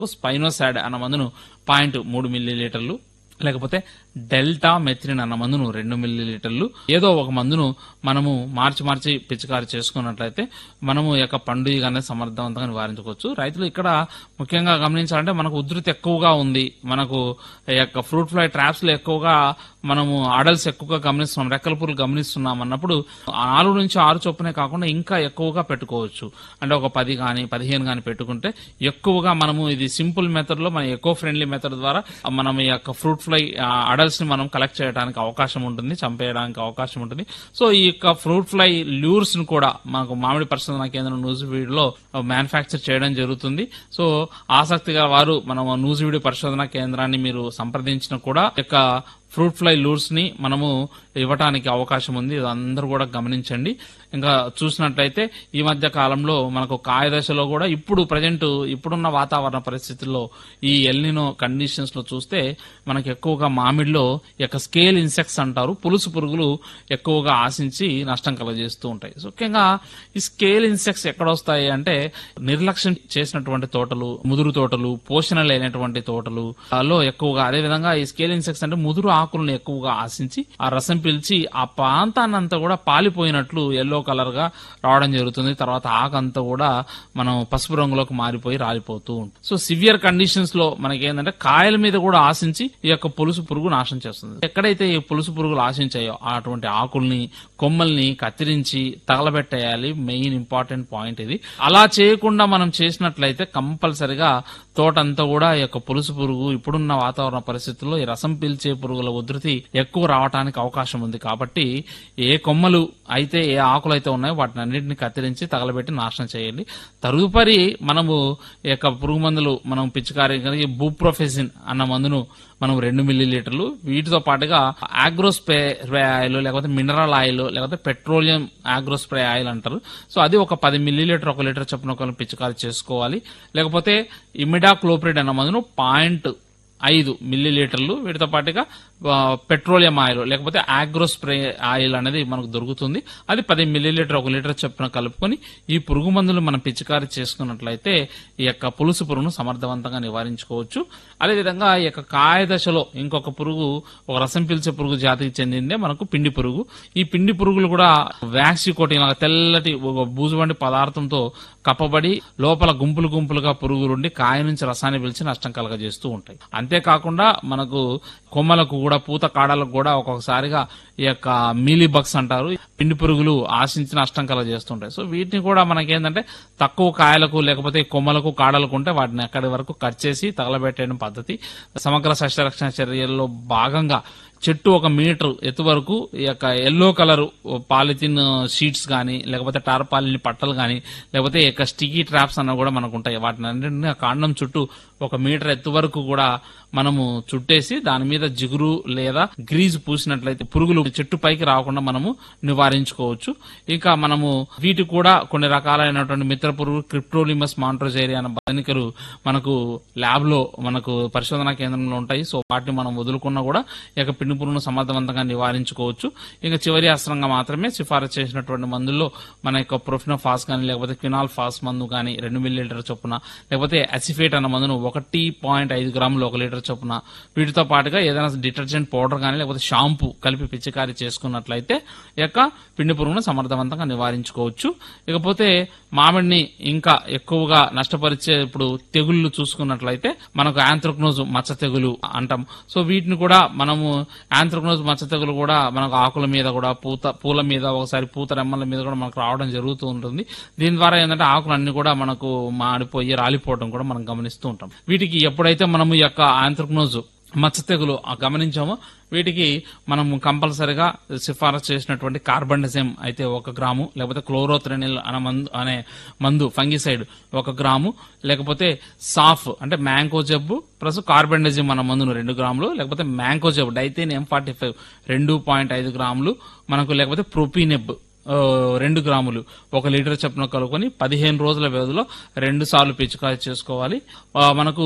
spinosad అన్న మందును point మూడు మిల్లీ లీటర్లు లేకపోతే డెల్టా మెథ్రిన్ అన్న మందును రెండు మిల్లీ లీటర్లు ఏదో ఒక మందును మనము మార్చి మార్చి పిచికారి చేసుకున్నట్లయితే మనము ఈ యొక్క పండుగ అనేది సమర్థవంతంగా నివారించుకోవచ్చు రైతులు ఇక్కడ ముఖ్యంగా గమనించాలంటే మనకు ఉధృతి ఎక్కువగా ఉంది మనకు ఈ యొక్క ఫ్రూట్ ఫ్లై ట్రాప్స్ లో ఎక్కువగా మనము ఆడల్స్ ఎక్కువగా గమనిస్తున్నాం రెక్కల పురులు గమనిస్తున్నాం అన్నప్పుడు నాలుగు నుంచి ఆరు చొప్పునే కాకుండా ఇంకా ఎక్కువగా పెట్టుకోవచ్చు అంటే ఒక పది కానీ పదిహేను కానీ పెట్టుకుంటే ఎక్కువగా మనము ఇది సింపుల్ మెథడ్ లో మన ఎకో ఫ్రెండ్లీ మెథడ్ ద్వారా మనం ఈ యొక్క ఫ్రూట్ ఫ్లై అడల్ట్స్ ని మనం కలెక్ట్ చేయడానికి అవకాశం ఉంటుంది చంపేయడానికి అవకాశం ఉంటుంది సో ఈ యొక్క ఫ్రూట్ ఫ్లై ల్యూర్స్ ని కూడా మనకు మామిడి పరిశోధన కేంద్రం నూజివీడ్ లో మ్యానుఫ్యాక్చర్ చేయడం జరుగుతుంది సో ఆసక్తిగా వారు మనం నూజివీడి పరిశోధన కేంద్రాన్ని మీరు సంప్రదించిన కూడా ఈ యొక్క ఫ్రూట్ ఫ్లై లూర్స్ ని మనము ఇవ్వటానికి అవకాశం ఉంది ఇది అందరూ కూడా గమనించండి ఇంకా చూసినట్లయితే ఈ మధ్య కాలంలో మనకు కాయ దశలో కూడా ఇప్పుడు ప్రజెంట్ ఇప్పుడున్న వాతావరణ పరిస్థితుల్లో ఈ ఎల్నినో కండిషన్స్ లో చూస్తే మనకి ఎక్కువగా మామిడిలో ఈ యొక్క స్కేల్ ఇన్సెక్ట్స్ అంటారు పులుసు పురుగులు ఎక్కువగా ఆశించి నష్టం కలగజేస్తూ ఉంటాయి సో ముఖ్యంగా ఈ స్కేల్ ఇన్సెక్ట్స్ ఎక్కడ వస్తాయి అంటే నిర్లక్ష్యం చేసినటువంటి తోటలు ముదురు తోటలు పోషణ లేనటువంటి తోటలు లో ఎక్కువగా అదే విధంగా ఈ స్కేల్ ఇన్సెక్ట్స్ అంటే ముదురు ఆకులను ఎక్కువగా ఆశించి ఆ రసం పీల్చి ఆ ప్రాంతాన్ని అంతా కూడా పాలిపోయినట్లు ఎల్లో కలర్ గా రావడం జరుగుతుంది తర్వాత ఆకంతా కూడా మనం పసుపు రంగులోకి మారిపోయి రాలిపోతూ ఉంటుంది సో సివియర్ కండిషన్స్ లో మనకి ఏంటంటే కాయల మీద కూడా ఆశించి ఈ యొక్క పులుసు పురుగు నాశనం చేస్తుంది ఎక్కడైతే ఈ పులుసు పురుగులు ఆశించాయో అటువంటి ఆకుల్ని కొమ్మల్ని కత్తిరించి తగలబెట్టేయాలి మెయిన్ ఇంపార్టెంట్ పాయింట్ ఇది అలా చేయకుండా మనం చేసినట్లయితే కంపల్సరిగా తోటంతా కూడా ఈ యొక్క పులుసు పురుగు ఇప్పుడున్న వాతావరణ పరిస్థితుల్లో ఈ రసం పీల్చే పురుగుల ఉధృతి ఎక్కువ రావడానికి అవకాశం ఉంది కాబట్టి ఏ కొమ్మలు అయితే ఏ ఆకులు అయితే ఉన్నాయో వాటిని అన్నింటిని కత్తిరించి తగలబెట్టి నాశనం చేయండి తదుపరి మనము ఈ యొక్క పురుగు మందులు మనం పిచికారి బూప్రోఫెసిన్ అన్న మందును మనం రెండు మిల్లీ లీటర్లు వీటితో పాటుగా ఆగ్రో స్ప్రే స్ప్రే ఆయిల్ లేకపోతే మినరల్ ఆయిల్ లేకపోతే పెట్రోలియం ఆగ్రో స్ప్రే ఆయిల్ అంటారు సో అది ఒక పది మిల్లీ లీటర్ ఒక లీటర్ చొప్పున ఒక పిచికారి చేసుకోవాలి లేకపోతే ఇమిడా క్లోప్రిడ్ అన్న మందును పాయింట్ ఐదు మిల్లీ లీటర్లు వీటితో పాటుగా ఆ, పెట్రోలియం ఆయిల్ లేకపోతే ఆగ్రో స్ప్రే ఆయిల్ అనేది మనకు దొరుకుతుంది అది పది మిల్లీ లీటర్ ఒక లీటర్ చొప్పున కలుపుకొని ఈ పురుగు మందులు మనం పిచికారి చేసుకున్నట్లయితే ఈ యొక్క పులుసు పురుగును సమర్థవంతంగా నివారించుకోవచ్చు అదేవిధంగా ఈ యొక్క కాయ దశలో ఇంకొక పురుగు ఒక రసం పీల్చే పురుగు జాతికి చెందిందే మనకు పిండి పురుగు ఈ పిండి పురుగులు కూడా వ్యాక్సి కోటింగ్ లాగా తెల్లటి ఒక బూజుబండి పదార్థంతో కప్పబడి లోపల గుంపులు గుంపులుగా పురుగులుండి కాయ నుంచి రసాన్ని పిలిచి నష్టం కలగజేస్తూ ఉంటాయి అంతేకాకుండా మనకు కొమ్మలకు కూడా పూత కాడలకు కూడా ఒక్కొక్కసారిగా ఈ యొక్క మీలీ బగ్స్ అంటారు పిండి పురుగులు ఆశించి నష్టం కలగజేస్తుంటాయి సో వీటిని కూడా మనకేంటంటే తక్కువ కాయలకు లేకపోతే కొమ్మలకు కాడలకు ఉంటే వాటిని అక్కడి వరకు కట్ చేసి తగలబెట్టేయడం పద్ధతి సమగ్ర సస్యరక్షణ చర్యల్లో భాగంగా చెట్టు ఒక మీటర్ ఎత్తు వరకు ఈ యొక్క ఎల్లో కలర్ పాలిథిన్ షీట్స్ కానీ లేకపోతే టార్పాలిన్ పట్టలు కానీ లేకపోతే ఈ యొక్క స్టికీ ట్రాప్స్ అన్న కూడా మనకు ఉంటాయి వాటిని అన్నింటినీ ఆ కాండం చుట్టూ ఒక మీటర్ ఎత్తు వరకు కూడా మనము చుట్టేసి దాని మీద జిగురు లేదా గ్రీజ్ పూసినట్లయితే పురుగులు చెట్టు పైకి రాకుండా మనము నివారించుకోవచ్చు ఇంకా మనము వీటి కూడా కొన్ని రకాలైనటువంటి మిత్ర పురుగు క్రిప్టోలిమస్ మాంట్రోజేరియా అనే బతనికలు మనకు ల్యాబ్ లో మనకు పరిశోధనా కేంద్రంలో ఉంటాయి సో వాటిని మనం వదులుకున్నా కూడా ఈ యొక్క పిండి పురుగును సమర్థవంతంగా నివారించుకోవచ్చు ఇంకా చివరి అస్త్రంగా మాత్రమే సిఫారసు చేసినటువంటి మందుల్లో మన యొక్క ప్రొఫినోఫాస్ కానీ లేకపోతే క్వినాల్ ఫాస్ మందు కానీ రెండు మిల్లీ లీటర్ చొప్పున లేకపోతే అసిఫేట్ అన్న మందును ఒకటి పాయింట్ ఐదు గ్రాములు ఒక లీటర్ చొప్పున వీటితో పాటుగా ఏదైనా డిటర్జెంట్ పౌడర్ కానీ లేకపోతే షాంపూ కలిపి పిచికారీ చేసుకున్నట్లయితే ఈ యొక్క పిండి పురుగును సమర్థవంతంగా నివారించుకోవచ్చు ఇకపోతే మామిడిని ఇంకా ఎక్కువగా నష్టపరిచే ఇప్పుడు తెగుళ్ళు చూసుకున్నట్లయితే మనకు ఆంథ్రక్నోజ్ మచ్చ తెగులు అంటాం సో వీటిని కూడా మనము ఆంథ్రక్నోజ్ మచ్చ తెగులు కూడా మనకు ఆకుల మీద కూడా పూత పూల మీద ఒకసారి పూత రెమ్మల మీద కూడా మనకు రావడం జరుగుతూ ఉంటుంది దీని ద్వారా ఏంటంటే ఆకులు అన్ని కూడా మనకు మాడిపోయి రాలిపోవడం కూడా మనం గమనిస్తూ ఉంటాం వీటికి ఎప్పుడైతే మనము ఈ యొక్క ఆంథ్రక్నోజ్ మచ్చ తెగులు గమనించామో వీటికి మనం కంపల్సరిగా సిఫారసు చేసినటువంటి కార్బండజెమ్ అయితే ఒక గ్రాము లేకపోతే క్లోరోథ్రెనిల్ అనే మందు అనే మందు ఫంగిసైడ్ ఒక గ్రాము లేకపోతే సాఫ్ అంటే మ్యాంకో జబ్బు ప్లస్ కార్బండజెమ్ అన్న మందును రెండు గ్రాములు లేకపోతే mancozeb Dithane M forty five రెండు పాయింట్ ఐదు గ్రాములు మనకు లేకపోతే ప్రొపీనెబ్ ఆ, రెండు గ్రాములు ఒక లీటర్ చొప్పున కలుపుకొని పదిహేను రోజుల వ్యవధిలో రెండు సార్లు పిచికారి చేసుకోవాలి ఆ, మనకు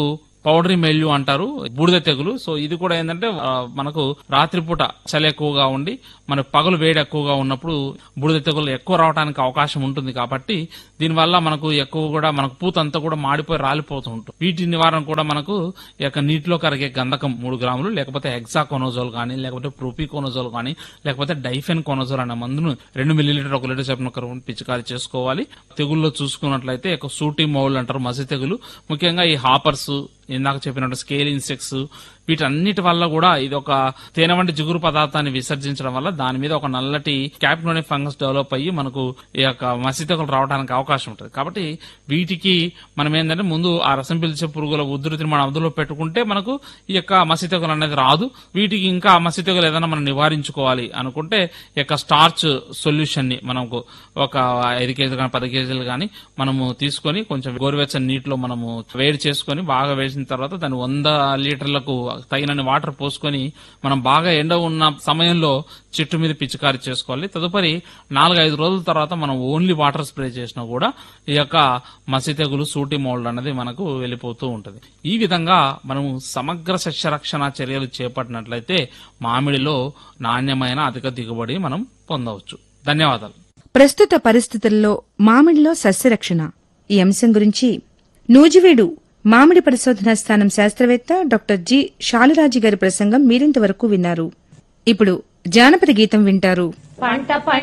పౌడరీ మెల్యూ అంటారు బూడిద తెగులు సో ఇది కూడా ఏంటంటే ఆ, మనకు రాత్రిపూట చలి ఎక్కువగా ఉండి మన పగలు వేడి ఎక్కువగా ఉన్నప్పుడు బూడిద తెగులు ఎక్కువ రావడానికి అవకాశం ఉంటుంది కాబట్టి దీనివల్ల మనకు ఎక్కువ కూడా మనకు పూత అంతా కూడా మాడిపోయి రాలిపోతూ ఉంటుంది వీటి నివారణ కూడా మనకు ఈ యొక్క నీటిలో కరిగే గంధకం మూడు గ్రాములు లేకపోతే హెక్సాకోనోజోల్ కానీ లేకపోతే ప్రూపికోనోజోల్ కానీ లేకపోతే డైఫెన్ కోనోజోల్ అనే మందును రెండు మిల్లీలీటర్ ఒక లీటర్ చెప్పిన కరువును పిచికారి చేసుకోవాలి తెగుల్లో చూసుకున్నట్లయితే ఒక సూటి మౌల్ అంటారు మసి తెగులు ముఖ్యంగా ఈ హాపర్స్ ఇందాక చెప్పినట్టు స్కేల్ ఇన్సెక్ట్స్ వీటన్నిటి వల్ల కూడా ఇది ఒక తేనె వంటి జిగురు పదార్థాన్ని విసర్జించడం వల్ల దాని మీద ఒక నల్లటి క్యాప్టోని ఫంగస్ డెవలప్ అయ్యి మనకు ఈ యొక్క మసి తెగులు రావడానికి అవకాశం ఉంటుంది కాబట్టి వీటికి మనం ఏంటంటే ముందు ఆ రసం పీల్చే పురుగుల ఉధృతిని మనం అదులో పెట్టుకుంటే మనకు ఈ యొక్క మసి తెగులు అనేది రాదు వీటికి ఇంకా మసి తెగులు ఏదైనా మనం నివారించుకోవాలి అనుకుంటే ఈ యొక్క స్టార్చ్ సొల్యూషన్ ని మనకు ఒక ఐదు కేజీలు కానీ పది కేజీలు కానీ మనము తీసుకొని కొంచెం గోరువెచ్చని నీటిలో మనము వేడి చేసుకొని బాగా వేసిన తర్వాత దాన్ని వంద లీటర్లకు తగినన్ని వాటర్ పోసుకొని మనం బాగా ఎండ ఉన్న సమయంలో చెట్టు మీద పిచికారి చేసుకోవాలి తదుపరి నాలుగైదు రోజుల తర్వాత మనం ఓన్లీ వాటర్ స్ప్రే చేసినా కూడా ఈ యొక్క మసి తెగులు సూటి మోల్డ్ అనేది మనకు వెళ్ళిపోతూ ఉంటుంది ఈ విధంగా మనము సమగ్ర సస్యరక్షణ చర్యలు చేపట్టినట్లయితే మామిడిలో నాణ్యమైన అధిక దిగుబడి మనం పొందవచ్చు ధన్యవాదాలు ప్రస్తుత పరిస్థితుల్లో మామిడిలో సస్యరక్షణ ఈ అంశం గురించి నూజివీడు మామిడి పరిశోధనా స్థానం శాస్త్రవేత్త డాక్టర్ జి శాలిరాజు గారి ప్రసంగం మీరింతవరకు విన్నారు ఇప్పుడు జానపద గీతం వింటారు పంట పంట